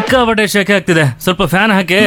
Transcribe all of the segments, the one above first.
ಸಿಕ್ಕಾಪಟ್ಟೆ ಶೆಕೆ ಆಗ್ತಿದೆ ಸ್ವಲ್ಪ ಫ್ಯಾನ್ ಹಾಕಿ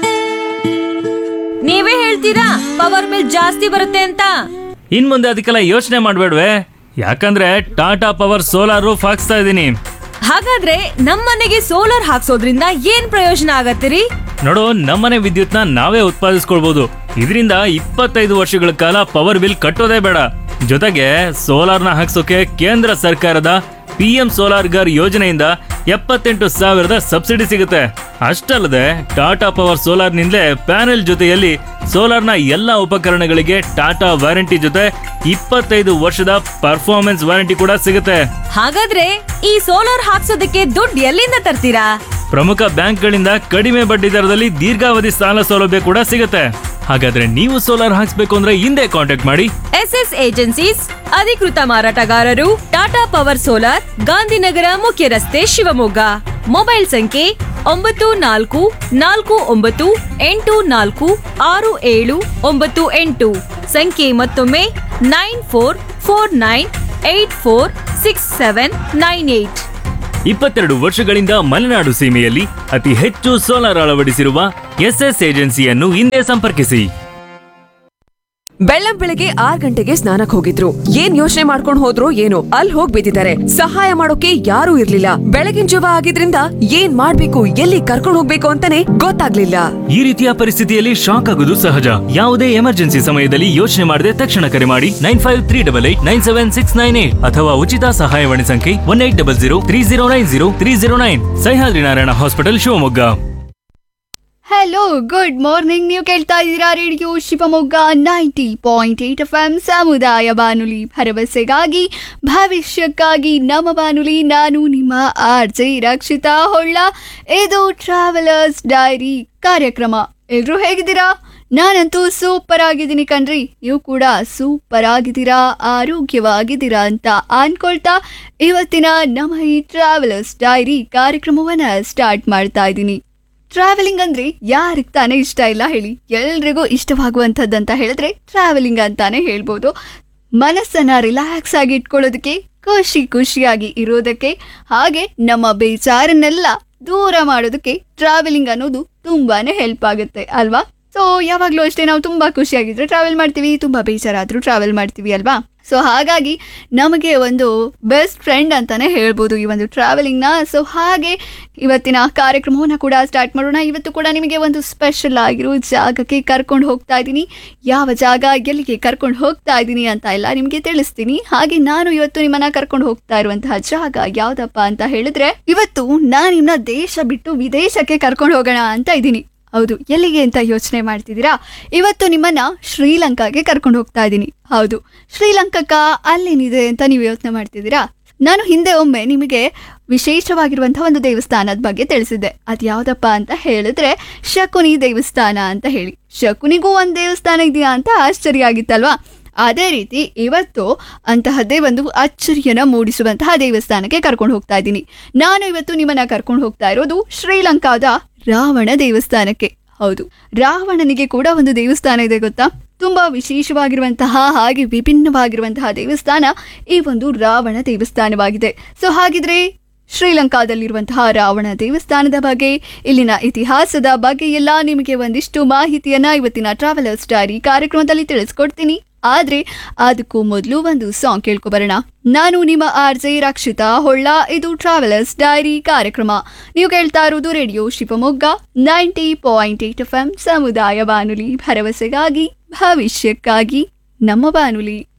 ನೀವೇ ಹೇಳ್ತೀರಾ ಪವರ್ ಬಿಲ್ ಜಾಸ್ತಿ ಬರುತ್ತೆ ಅಂತ ಇನ್ ಮುಂದೆ ಅದಕ್ಕೆಲ್ಲ ಯೋಚನೆ ಮಾಡ್ಬೇಡ್ವೆ ಯಾಕಂದ್ರೆ ಟಾಟಾ ಪವರ್ ಸೋಲಾರ್ ರೂಫ್ ಹಾಕ್ಸ್ತಾ ಇದ್ದೀನಿ ಹಾಗಾದ್ರೆ ನಮ್ಮನೆಗೆ ಸೋಲಾರ್ ಹಾಕ್ಸೋದ್ರಿಂದ ಏನ್ ಪ್ರಯೋಜನ ಆಗತ್ತಿರಿ ನೋಡು ನಮ್ಮನೆ ವಿದ್ಯುತ್ನ ನಾವೇ ಉತ್ಪಾದಿಸ್ಕೊಳ್ಬಹುದು ಇದರಿಂದ ಇಪ್ಪತ್ತೈದು ವರ್ಷಗಳ ಕಾಲ ಪವರ್ ಬಿಲ್ ಕಟ್ಟೋದೇ ಬೇಡ ಜೊತೆಗೆ ಸೋಲಾರ್ನ ಹಾಕ್ಸೋಕೆ ಕೇಂದ್ರ ಸರ್ಕಾರದ ಪಿ ಎಂ ಸೋಲಾರ್ ಗರ್ ಯೋಜನೆಯಿಂದ ಎಪ್ಪತ್ತೆಂಟು ಸಾವಿರದ ಸಬ್ಸಿಡಿ ಸಿಗುತ್ತೆ ಅಷ್ಟಲ್ಲದೆ ಟಾಟಾ ಪವರ್ ಸೋಲಾರ್ನಿಂದಲೇ ಪ್ಯಾನೆಲ್ ಜೊತೆಯಲ್ಲಿ ಸೋಲಾರ್ನ ಎಲ್ಲ ಉಪಕರಣಗಳಿಗೆ ಟಾಟಾ ವಾರಂಟಿ ಜೊತೆ ಇಪ್ಪತ್ತೈದು ವರ್ಷದ ಪರ್ಫಾರ್ಮೆನ್ಸ್ ವಾರಂಟಿ ಕೂಡ ಸಿಗುತ್ತೆ ಹಾಗಾದ್ರೆ ಈ ಸೋಲಾರ್ ಹಾಕ್ಸೋದಕ್ಕೆ ದುಡ್ಡು ಎಲ್ಲಿಂದ ತರ್ತೀರಾ ಪ್ರಮುಖ ಬ್ಯಾಂಕ್ಗಳಿಂದ ಕಡಿಮೆ ಬಡ್ಡಿ ದರದಲ್ಲಿ ದೀರ್ಘಾವಧಿ ಸಾಲ ಸೌಲಭ್ಯ ಕೂಡ ಸಿಗುತ್ತೆ ಹಾಗಾದ್ರೆ ನೀವು ಸೋಲಾರ್ ಹಾಕ್ಸ್ಬೇಕು ಅಂದ್ರೆ ಹಿಂದೆ ಕಾಂಟ್ಯಾಕ್ಟ್ ಮಾಡಿ ಎಸ್ ಎಸ್ ಏಜೆನ್ಸೀಸ್ ಅಧಿಕೃತ ಮಾರಾಟಗಾರರು ಟಾಟಾ ಪವರ್ ಸೋಲಾರ್ ಗಾಂಧಿನಗರ ಮುಖ್ಯ ರಸ್ತೆ ಶಿವಮೊಗ್ಗ ಮೊಬೈಲ್ ಸಂಖ್ಯೆ ಒಂಬತ್ತು ನಾಲ್ಕು ನಾಲ್ಕು ಒಂಬತ್ತು ಎಂಟು ನಾಲ್ಕು ಆರು ಏಳು ಒಂಬತ್ತು ಎಂಟು ಸಂಖ್ಯೆ ಮತ್ತೊಮ್ಮೆ nine four four nine eight four six seven nine eight ಇಪ್ಪತ್ತೆರಡು ವರ್ಷಗಳಿಂದ ಮಲೆನಾಡು ಸೀಮೆಯಲ್ಲಿ ಅತಿ ಹೆಚ್ಚು ಸೋಲಾರ್ ಅಳವಡಿಸಿರುವ ಎಸ್ಎಸ್ ಏಜೆನ್ಸಿಯನ್ನು ಹಿಂದೆ ಸಂಪರ್ಕಿಸಿ ಬೆಳ್ಳಂ ಬೆಳಗ್ಗೆ ಆರ್ ಗಂಟೆಗೆ ಸ್ನಾನಕ್ ಹೋಗಿದ್ರು ಏನ್ ಯೋಚನೆ ಮಾಡ್ಕೊಂಡ್ ಹೋದ್ರು ಏನೋ ಅಲ್ಲಿ ಹೋಗ್ ಬಿದ್ದಿದ್ದಾರೆ ಸಹಾಯ ಮಾಡೋಕೆ ಯಾರೂ ಇರ್ಲಿಲ್ಲ ಬೆಳಗಿನ ಜವ ಆಗಿದ್ರಿಂದ ಏನ್ ಮಾಡ್ಬೇಕು ಎಲ್ಲಿ ಕರ್ಕೊಂಡ್ ಹೋಗ್ಬೇಕು ಅಂತಾನೆ ಗೊತ್ತಾಗ್ಲಿಲ್ಲ ಈ ರೀತಿಯ ಪರಿಸ್ಥಿತಿಯಲ್ಲಿ ಶಾಕ್ ಆಗುವುದು ಸಹಜ ಯಾವುದೇ ಎಮರ್ಜೆನ್ಸಿ ಸಮಯದಲ್ಲಿ ಯೋಚನೆ ಮಾಡದೆ ತಕ್ಷಣ ಕರೆ ಮಾಡಿ nine five three double eight nine seven six nine eight ಅಥವಾ ಉಚಿತ ಸಹಾಯವಾಣಿ ಸಂಖ್ಯೆ one eight double zero three zero nine zero three zero nine Sahyadri Narayana hospital Shivamogga hello good morning ನೀವು ಕೇಳ್ತಾ ಇದ್ದೀರಾ radio Shivamogga ninety point eight F M ಸಮುದಾಯ ಬಾನುಲಿ ಭರವಸೆಗಾಗಿ ಭವಿಷ್ಯಕ್ಕಾಗಿ ನಮ್ಮ ಬಾನುಲಿ ನಾನು ನಿಮ್ಮ ಆರ್ ಜೆ ರಕ್ಷಿತಾ ಹೊಳ್ಳ ಇದು ಟ್ರಾವೆಲರ್ಸ್ ಡೈರಿ ಕಾರ್ಯಕ್ರಮ ಎಲ್ರೂ ಹೇಗಿದ್ದೀರಾ ನಾನಂತೂ ಸೂಪರ್ ಆಗಿದ್ದೀನಿ ಕಣ್ರಿ ನೀವು ಕೂಡ ಸೂಪರ್ ಆಗಿದ್ದೀರಾ ಆರೋಗ್ಯವಾಗಿದ್ದೀರಾ ಅಂತ ಅನ್ಕೊಳ್ತಾ ಇವತ್ತಿನ ನಮ್ಮ ಈ ಟ್ರಾವೆಲರ್ಸ್ ಡೈರಿ ಕಾರ್ಯಕ್ರಮವನ್ನ ಸ್ಟಾರ್ಟ್ ಮಾಡ್ತಾ ಇದ್ದೀನಿ ಟ್ರಾವೆಲಿಂಗ್ ಅಂದ್ರೆ ಯಾರಿಗೆ ತಾನೇ ಇಷ್ಟ ಇಲ್ಲ ಹೇಳಿ ಎಲ್ರಿಗೂ ಇಷ್ಟವಾಗುವಂಥದ್ದಂತ ಹೇಳಿದ್ರೆ ಟ್ರಾವೆಲಿಂಗ್ ಅಂತಾನೆ ಹೇಳ್ಬೋದು ಮನಸ್ಸನ್ನ ರಿಲ್ಯಾಕ್ಸ್ ಆಗಿ ಇಟ್ಕೊಳ್ಳೋದಕ್ಕೆ ಖುಷಿ ಖುಷಿಯಾಗಿ ಇರೋದಕ್ಕೆ ಹಾಗೆ ನಮ್ಮ ಬೇಜಾರನ್ನೆಲ್ಲ ದೂರ ಮಾಡೋದಕ್ಕೆ ಟ್ರಾವೆಲಿಂಗ್ ಅನ್ನೋದು ತುಂಬಾನೇ ಹೆಲ್ಪ್ ಆಗುತ್ತೆ ಅಲ್ವಾ ಸೊ ಯಾವಾಗಲೂ ಅಷ್ಟೇ ನಾವು ತುಂಬ ಖುಷಿಯಾಗಿದ್ರೆ ಟ್ರಾವೆಲ್ ಮಾಡ್ತೀವಿ ತುಂಬ ಬೇಜಾರಾದರೂ ಟ್ರಾವೆಲ್ ಮಾಡ್ತೀವಿ ಅಲ್ವಾ ಸೊ ಹಾಗಾಗಿ ನಮಗೆ ಒಂದು ಬೆಸ್ಟ್ ಫ್ರೆಂಡ್ ಅಂತಾನೆ ಹೇಳ್ಬೋದು ಈ ಒಂದು ಟ್ರಾವೆಲಿಂಗ್ನ ಸೊ ಹಾಗೆ ಇವತ್ತಿನ ಕಾರ್ಯಕ್ರಮವನ್ನು ಕೂಡ ಸ್ಟಾರ್ಟ್ ಮಾಡೋಣ ಇವತ್ತು ಕೂಡ ನಿಮಗೆ ಒಂದು ಸ್ಪೆಷಲ್ ಆಗಿರೋ ಜಾಗಕ್ಕೆ ಕರ್ಕೊಂಡು ಹೋಗ್ತಾ ಇದ್ದೀನಿ ಯಾವ ಜಾಗ ಎಲ್ಲಿಗೆ ಕರ್ಕೊಂಡು ಹೋಗ್ತಾ ಇದ್ದೀನಿ ಅಂತ ಎಲ್ಲ ನಿಮಗೆ ತಿಳಿಸ್ತೀನಿ ಹಾಗೆ ನಾನು ಇವತ್ತು ನಿಮ್ಮನ್ನ ಕರ್ಕೊಂಡು ಹೋಗ್ತಾ ಇರುವಂತಹ ಜಾಗ ಯಾವ್ದಪ್ಪ ಅಂತ ಹೇಳಿದ್ರೆ ಇವತ್ತು ನಾನು ನಿಮ್ಮನ್ನ ದೇಶ ಬಿಟ್ಟು ವಿದೇಶಕ್ಕೆ ಕರ್ಕೊಂಡು ಹೋಗೋಣ ಅಂತ ಇದ್ದೀನಿ ಹೌದು ಎಲ್ಲಿಗೆ ಅಂತ ಯೋಚನೆ ಮಾಡ್ತಿದ್ದೀರಾ ಇವತ್ತು ನಿಮ್ಮನ್ನ ಶ್ರೀಲಂಕಾಗೆ ಕರ್ಕೊಂಡು ಹೋಗ್ತಾ ಇದ್ದೀನಿ ಹೌದು ಶ್ರೀಲಂಕಕ್ಕ ಅಲ್ಲೇನಿದೆ ಅಂತ ನೀವು ಯೋಚನೆ ಮಾಡ್ತಿದ್ದೀರಾ ನಾನು ಹಿಂದೆ ಒಮ್ಮೆ ನಿಮಗೆ ವಿಶೇಷವಾಗಿರುವಂತಹ ಒಂದು ದೇವಸ್ಥಾನದ ಬಗ್ಗೆ ತಿಳಿಸಿದ್ದೆ ಅದು ಯಾವ್ದಪ್ಪ ಅಂತ ಹೇಳಿದ್ರೆ ಶಕುನಿ ದೇವಸ್ಥಾನ ಅಂತ ಹೇಳಿ ಶಕುನಿಗೂ ಒಂದು ದೇವಸ್ಥಾನ ಇದೆಯಾ ಅಂತ ಆಶ್ಚರ್ಯ ಆಗಿತ್ತಲ್ವಾ ಅದೇ ರೀತಿ ಇವತ್ತು ಅಂತಹದ್ದೇ ಒಂದು ಅಚ್ಚರಿಯನ್ನ ಮೂಡಿಸುವಂತಹ ದೇವಸ್ಥಾನಕ್ಕೆ ಕರ್ಕೊಂಡು ಹೋಗ್ತಾ ಇದ್ದೀನಿ ನಾನು ಇವತ್ತು ನಿಮ್ಮನ್ನ ಕರ್ಕೊಂಡು ಹೋಗ್ತಾ ಇರೋದು ಶ್ರೀಲಂಕಾದ ರಾವಣ ದೇವಸ್ಥಾನಕ್ಕೆ ಹೌದು ರಾವಣನಿಗೆ ಕೂಡ ಒಂದು ದೇವಸ್ಥಾನ ಇದೆ ಗೊತ್ತಾ ತುಂಬಾ ವಿಶೇಷವಾಗಿರುವಂತಹ ಹಾಗೆ ವಿಭಿನ್ನವಾಗಿರುವಂತಹ ದೇವಸ್ಥಾನ ಈ ಒಂದು ರಾವಣ ದೇವಸ್ಥಾನವಾಗಿದೆ ಸೊ ಹಾಗಿದ್ರೆ ಶ್ರೀಲಂಕಾದಲ್ಲಿರುವಂತಹ ರಾವಣ ದೇವಸ್ಥಾನದ ಬಗ್ಗೆ ಇಲ್ಲಿನ ಇತಿಹಾಸದ ಬಗ್ಗೆ ಎಲ್ಲ ನಿಮಗೆ ಒಂದಿಷ್ಟು ಮಾಹಿತಿಯನ್ನ ಇವತ್ತಿನ ಟ್ರಾವೆಲರ್ಸ್ ಡೈರಿ ಕಾರ್ಯಕ್ರಮದಲ್ಲಿ ತಿಳಿಸ್ಕೊಡ್ತೀನಿ ಆದ್ರೆ ಅದಕ್ಕೂ ಮೊದಲು ಒಂದು ಸಾಂಗ್ ಕೇಳ್ಕೊಬರೋಣ ನಾನು ನಿಮ್ಮ ಆರ್ ಜೆ ರಕ್ಷಿತಾ ಹೊಳ್ಳ ಇದು ಟ್ರಾವೆಲರ್ಸ್ ಡೈರಿ ಕಾರ್ಯಕ್ರಮ ನೀವು ಕೇಳ್ತಾ ಇರೋದು radio Shivamogga ninety point eight F M ಸಮುದಾಯ ಬಾನುಲಿ ಭರವಸೆಗಾಗಿ ಭವಿಷ್ಯಕ್ಕಾಗಿ ನಮ್ಮ ಬಾನುಲಿ